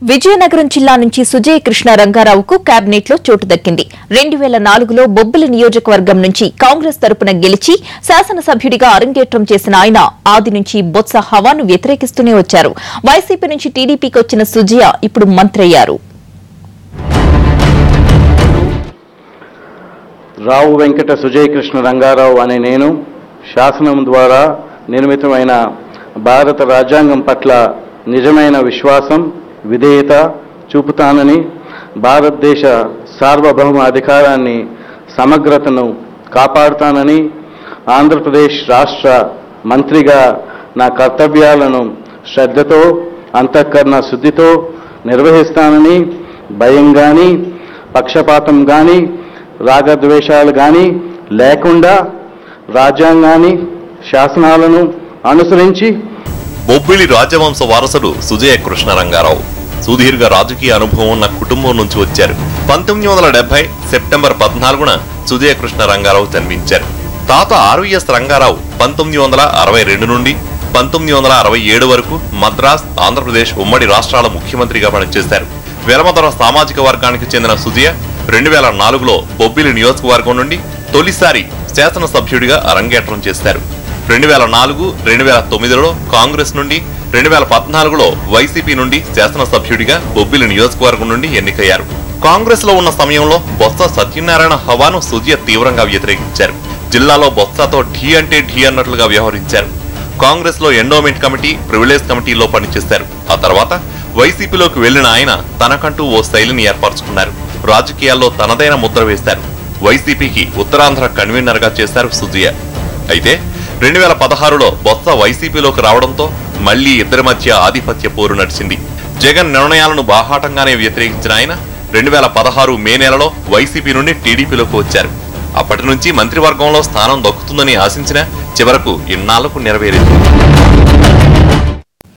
విజయనగరం జిల్లా నుంచి సుజయ్ కృష్ణ రంగారావుకు కేబినెట్ లో చోటు దక్కింది రెండు వేల నాలుగులో బొబ్బిలి నియోజకవర్గం నుంచి కాంగ్రెస్ తరపున గెలిచి శాసనసభ్యుడిగా అరంగేట్రం చేసిన ఆయన ఆది నుంచి బొత్స హవాను వ్యతిరేకిస్తూనే వచ్చారు వైసీపీ నుంచి టీడీపీకి వచ్చిన సుజయ ఇప్పుడు మంత్రయ్యారు రావు వెంకట సుజయకృష్ణ రంగారావు అనే నేను శాసనం ద్వారా నిర్మితమైన భారత రాజ్యాంగం పట్ల నిజమైన విశ్వాసం విధేయత చూపుతానని భారతదేశ సార్వభౌమ అధికారాన్ని సమగ్రతను కాపాడుతానని ఆంధ్రప్రదేశ్ రాష్ట్ర మంత్రిగా నా కర్తవ్యాలను శ్రద్ధతో అంతఃకరణ శుద్ధితో నిర్వహిస్తానని భయం కానీ పక్షపాతం కానీ రాగద్వేషాలు కానీ లేకుండా రాజ్యాంగాన్ని శాసనాలను అనుసరించి బొబ్బిలి రాజవంశ వారసుడు సుజయ కృష్ణరంగారావు సుదీర్ఘ రాజకీయ అనుభవం ఉన్న కుటుంబం నుంచి వచ్చారు పంతొమ్మిది వందల డెబ్బై సెప్టెంబర్ పద్నాలుగున సుజయ కృష్ణ రంగారావు జన్మించారు తాత ఆర్వీఎస్ రంగారావు పంతొమ్మిది వందల అరవై రెండు నుండి పంతొమ్మిది వందల అరవై ఏడు వరకు మద్రాస్ ఆంధ్రప్రదేశ్ ఉమ్మడి రాష్ట్రాల ముఖ్యమంత్రిగా పనిచేశారు వెలమదొర సామాజిక వర్గానికి చెందిన సుజయ రెండు వేల నాలుగులో బొబ్బిలి నియోజకవర్గం నుండి తొలిసారి శాసనసభ్యుడిగా అరంగేట్రం చేశారు రెండు వేల నాలుగు రెండు వేల తొమ్మిదిలో కాంగ్రెస్ నుండి రెండు వేల పద్నాలుగులో వైసీపీ నుండి శాసనసభ్యుడిగా బొబ్బిలి నియోజకవర్గం నుండి ఎన్నికయ్యారు కాంగ్రెస్ లో ఉన్న సమయంలో బొత్స సత్యనారాయణ హవాను సుజియ తీవ్రంగా వ్యతిరేకించారు జిల్లాలో బొత్సతో ఢీ అంటే ఢీ అన్నట్లుగా వ్యవహరించారు కాంగ్రెస్ లో ఎండోమెంట్ కమిటీ ప్రివిలేజ్ కమిటీలో పనిచేశారు ఆ తర్వాత వైసీపీలోకి వెళ్లిన ఆయన తనకంటూ ఓ శైలిని ఏర్పరచుకున్నారు రాజకీయాల్లో తనదైన ముద్ర వేశారు వైసీపీకి ఉత్తరాంధ్ర కన్వీనర్ గా చేశారు సుజియ అయితే రెండు వేల పదహారులో బొత్స వైసీపీలోకి రావడంతో మళ్లీ ఇద్దరి మధ్య ఆధిపత్య పోరు నడిచింది జగన్ నిర్ణయాలను బాహాటంగానే వ్యతిరేకించిన ఆయన రెండు వేల పదహారు మే నెలలో వైసీపీ నుండి టీడీపీలోకి వచ్చారు అప్పటి నుంచి మంత్రివర్గంలో స్థానం దక్కుతుందని ఆశించిన చివరకు ఇన్నాళ్లకు నెరవేరింది